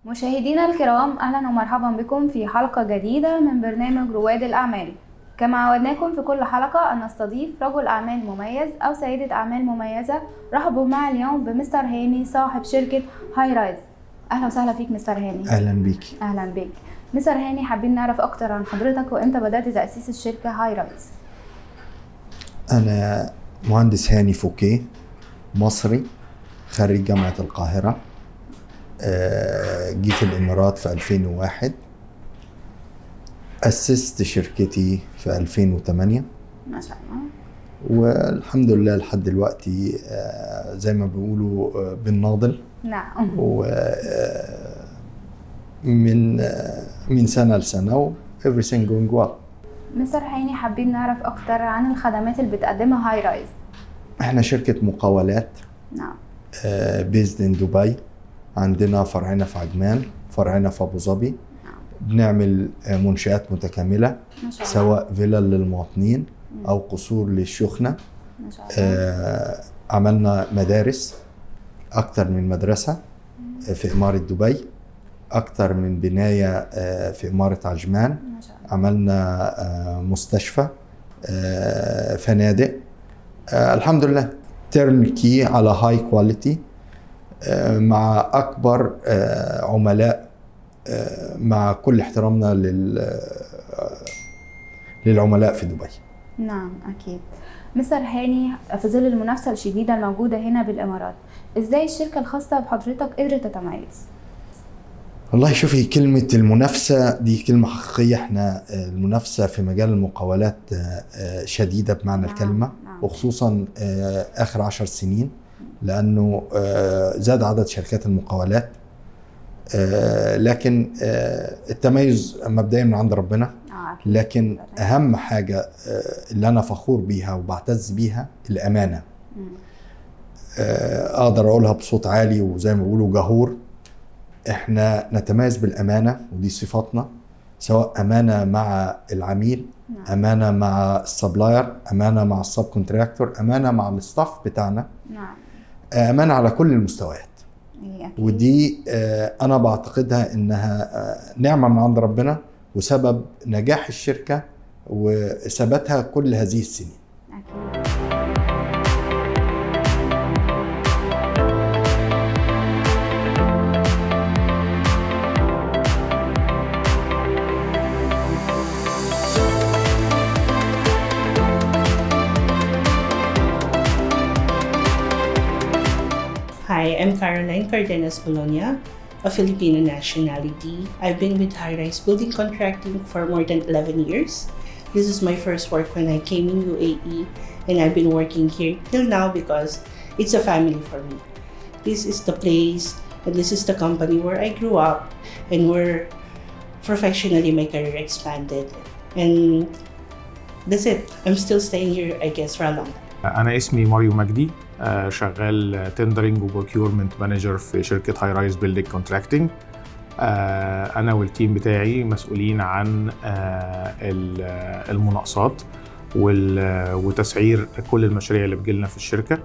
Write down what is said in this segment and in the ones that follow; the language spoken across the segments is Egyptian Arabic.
مشاهدينا الكرام اهلا ومرحبا بكم في حلقه جديده من برنامج رواد الاعمال كما عودناكم في كل حلقه ان نستضيف رجل اعمال مميز او سيده اعمال مميزه رحبوا معي اليوم بمستر هاني صاحب شركه هاي رايز اهلا وسهلا فيك مستر هاني اهلا بيك اهلا بيك مستر هاني حابين نعرف اكتر عن حضرتك وامتى بدات تاسيس الشركه هاي رايز انا مهندس هاني فوكيه مصري خريج جامعه القاهره آه، جيت الامارات في 2001 اسست شركتي في 2008 ما شاء الله والحمد لله لحد دلوقتي آه، زي ما بيقولوا آه، بنناضل نعم و آه، من آه، من سنه لسنه و everything going well مستر هاني حابين نعرف اكتر عن الخدمات اللي بتقدمها هاي رايز احنا شركه مقاولات نعم بيزد ان دبي عندنا فرعنا في عجمان فرعنا في ابو ظبي بنعمل آه، منشآت متكاملة ما شاء الله سواء فيلل للمواطنين أو قصور للشيوخنة ما شاء الله آه، عملنا مدارس أكتر من مدرسة آه، في إمارة دبي أكتر من بناية آه، في إمارة عجمان ما شاء الله عملنا آه، مستشفى آه، فنادق آه، الحمد لله ترنكي على هاي كواليتي مع اكبر آه، عملاء آه، مع كل احترامنا لل آه، للعملاء في دبي نعم أكيد مستر هاني في ظل المنافسة الشديدة الموجودة هنا بالإمارات إزاي الشركة الخاصة بحضرتك قدرت تتميز؟ والله شوفي كلمة المنافسة دي كلمة حقيقية احنا آه، المنافسة في مجال المقاولات آه، آه، شديدة بمعنى نعم، الكلمة نعم. وخصوصا آه، آخر عشر سنين لأنه آه، زاد عدد شركات المقاولات آه، لكن آه، التميز مبدئيا من عند ربنا آه أكيد. لكن أهم حاجة آه، اللي أنا فخور بيها وبعتز بيها الأمانة مم. آه، اقدر اقولها بصوت عالي وزي ما بيقولوا جهور احنا نتميز بالامانه ودي صفاتنا سواء امانه مع العميل نعم امانه مع السبلاير امانه مع السب كونتراكتور امانه مع الستاف بتاعنا نعم امانه على كل المستويات إيه أكيد. ودي آه، انا بعتقدها انها آه، نعمه من عند ربنا وسبب نجاح الشركه وثباتها كل هذه السنين أكيد Hi, I'm Caroline Cardenas Bologna, a Filipino nationality. I've been with High Rise Building Contracting for more than 11 years. This is my first work when I came in UAE, and I've been working here till now because it's a family for me. This is the place, and this is the company where I grew up, and where professionally my career expanded. And that's it. I'm still staying here, I guess, for a long time. انا اسمي ماريو مجدي آه، شغال تندرنج وبروكيورمنت مانجر في شركه هاي رايز بيلدينج كونتراكتنج انا والتيم بتاعي مسؤولين عن آه، ال- آه، المناقصات وال- آه، وتسعير كل المشاريع اللي بتجيلنا في الشركه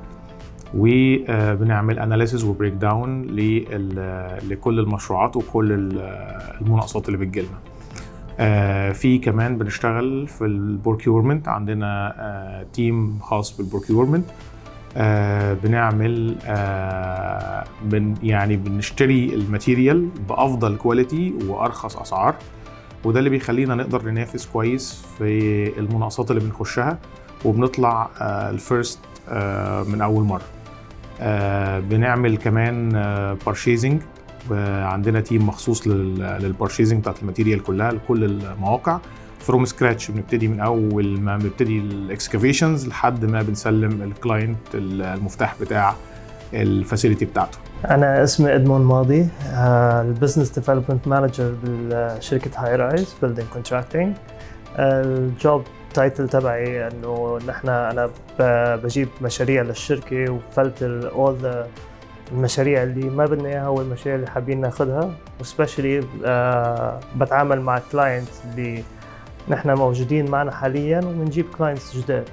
وبنعمل اناليسيز وبريك داون لكل المشروعات وكل ال- آه، المناقصات اللي بتجيلنا آه، في كمان بنشتغل في البروكيورمنت عندنا آه، تيم خاص بالبروكيورمنت آه، بنعمل آه، بن يعني بنشتري الماتيريال بافضل كواليتي وارخص اسعار وده اللي بيخلينا نقدر ننافس كويس في المناقصات اللي بنخشها وبنطلع الفيرست من اول مره آه، بنعمل كمان بارشيزنج وعندنا تيم مخصوص للبارشيزنج بتاعت الماتيريال كلها لكل المواقع فروم سكراتش بنبتدي من اول ما بنبتدي الاكسكافيشنز لحد ما بنسلم الكلاينت المفتاح بتاع الفاسيلتي بتاعته أنا اسمي إدمون ماضي البزنس ديفلوبمنت مانجر بشركة هاي رايز بيلدينج كونتراكتنج الجوب تايتل تبعي انه نحن انا ب- بجيب مشاريع للشركه وبفلتر اول ذا المشاريع اللي ما بدنا اياها والمشاريع اللي حابين ناخذها وسبيشلي بتعامل مع كلاينتس اللي نحن موجودين معنا حاليا وبنجيب كلاينتس جداد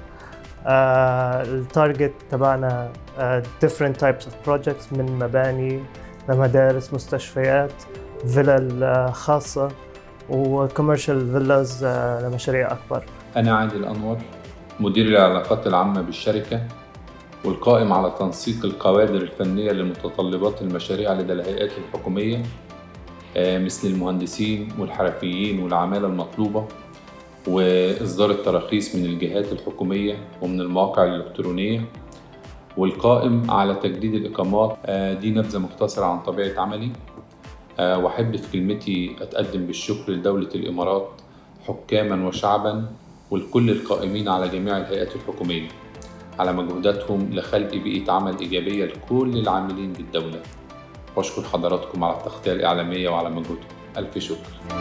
التارجت تبعنا آه، different types of projects من مباني لمدارس مستشفيات فيلل خاصة وكوميرشال فيلاز لمشاريع أكبر أنا عادل أنور مدير العلاقات العامة بالشركة والقائم على تنسيق الكوادر الفنية لمتطلبات المشاريع لدى الهيئات الحكومية آه، مثل المهندسين والحرفيين والعمالة المطلوبة وإصدار التراخيص من الجهات الحكومية ومن المواقع الإلكترونية والقائم على تجديد الإقامات آه، دي نبذة مختصرة عن طبيعة عملي آه، وأحب في كلمتي أتقدم بالشكر لدولة الإمارات حكاما وشعبا ولكل القائمين على جميع الهيئات الحكومية على مجهوداتهم لخلق بيئة عمل إيجابية لكل العاملين بالدولة وأشكر حضراتكم على التغطية الإعلامية وعلى مجهودكم ألف شكر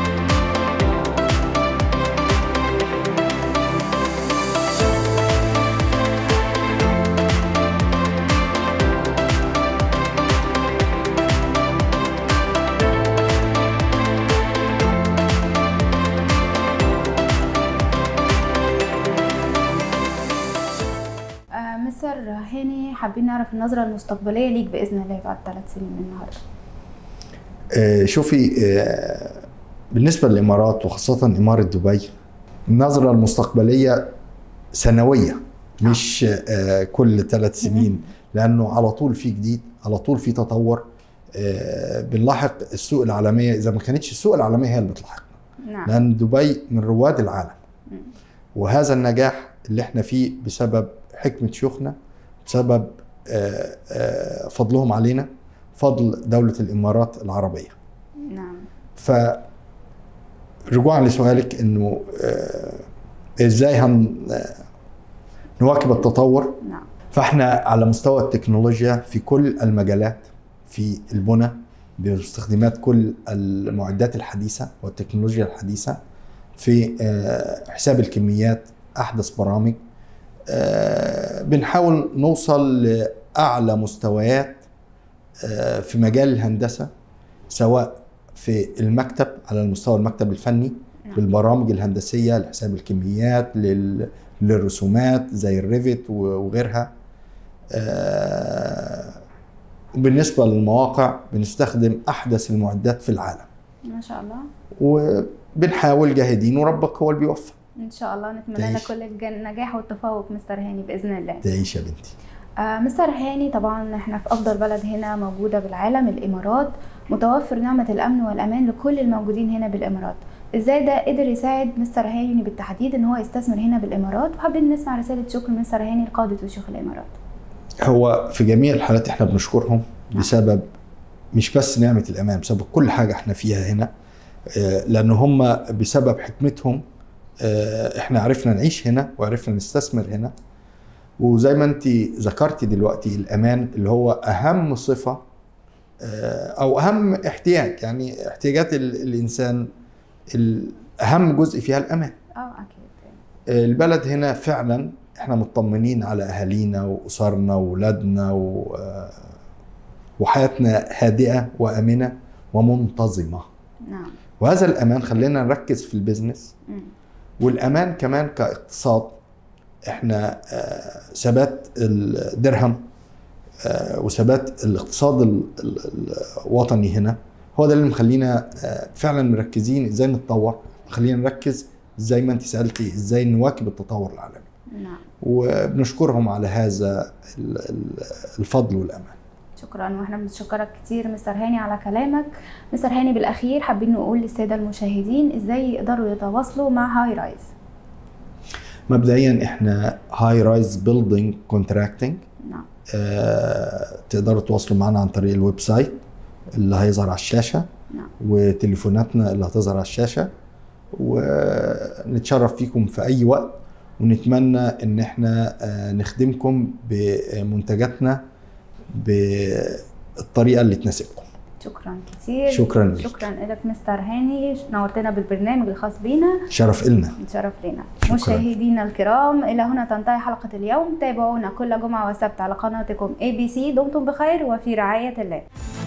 آه، مستر هاني حابين نعرف النظرة المستقبلية ليك بإذن الله بعد ثلاث سنين من النهاردة آه، شوفي آه، بالنسبة للإمارات وخاصة إمارة دبي النظرة المستقبلية سنوية مش آه، كل ثلاث سنين لأنه على طول في جديد على طول في تطور آه، بنلاحق السوق العالمية إذا ما كانتش السوق العالمية هي اللي بتلاحقنا نعم لأن دبي من رواد العالم مم. وهذا النجاح اللي احنا فيه بسبب حكمة شيوخنا بسبب آه، آه، فضلهم علينا فضل دولة الإمارات العربية نعم ف رجوعا لسؤالك انه آه، ازاي هن آه، نواكب التطور نعم فاحنا على مستوى التكنولوجيا في كل المجالات في البنى باستخدامات كل المعدات الحديثة والتكنولوجيا الحديثة في آه، حساب الكميات أحدث برامج آه، بنحاول نوصل لأعلى مستويات آه، في مجال الهندسة سواء في المكتب على المستوى المكتب الفني نعم. بالبرامج الهندسية لحساب الكميات لل- للرسومات زي الريفت و- وغيرها آه، وبالنسبة للمواقع بنستخدم أحدث المعدات في العالم ما شاء الله وبنحاول جاهدين وربك هو اللي بيوفق إن شاء الله نتمنى لك تعيش. كل الج- النجاح والتفوق مستر هاني بإذن الله تعيش يا بنتي آه مستر هاني طبعا احنا في افضل بلد هنا موجوده بالعالم الامارات متوفر نعمه الامن والامان لكل الموجودين هنا بالامارات ازاي ده قدر يساعد مستر هاني بالتحديد ان هو يستثمر هنا بالامارات وحابين نسمع رساله شكر مستر هاني لقاده وشيوخ الامارات هو في جميع الحالات احنا بنشكرهم بسبب مش بس نعمة الأمان بسبب كل حاجة احنا فيها هنا آه، لأن هم بسبب حكمتهم آه، احنا عرفنا نعيش هنا وعرفنا نستثمر هنا وزي ما انت ذكرتي دلوقتي الأمان اللي هو أهم صفة آه، أو أهم احتياج يعني احتياجات ال- الإنسان ال- أهم جزء فيها الأمان اه اكيد البلد هنا فعلا احنا مطمنين على اهالينا واسرنا واولادنا و... آه، وحياتنا هادئه وامنه ومنتظمه نعم وهذا الامان خلينا نركز في البيزنس مم. والامان كمان كاقتصاد احنا آه، ثبات الدرهم آه، وثبات الاقتصاد ال- ال- الوطني هنا هو ده اللي مخلينا آه، فعلا مركزين ازاي نتطور خلينا نركز زي ما انت سالتي ازاي نواكب التطور العالمي نعم وبنشكرهم على هذا ال- ال- الفضل والامان شكرا واحنا بنشكرك كتير مستر هاني على كلامك مستر هاني بالاخير حابين نقول للساده المشاهدين ازاي يقدروا يتواصلوا مع هاي رايز مبدئيا احنا هاي رايز بيلدينج كونتراكتنج نعم تقدروا تتواصلوا معنا عن طريق الويب سايت اللي هيظهر على الشاشه نعم وتليفوناتنا اللي هتظهر على الشاشه ونتشرف فيكم في اي وقت ونتمنى ان احنا آه، نخدمكم بمنتجاتنا بالطريقه اللي تناسبكم شكرا كتير شكراً لك. شكرا لك مستر هاني نورتنا بالبرنامج الخاص بينا شرف إلنا شرف لنا شكراً. مشاهدينا الكرام الى هنا تنتهي حلقه اليوم تابعونا كل جمعه وسبت على قناتكم اي بي سي دمتم بخير وفي رعايه الله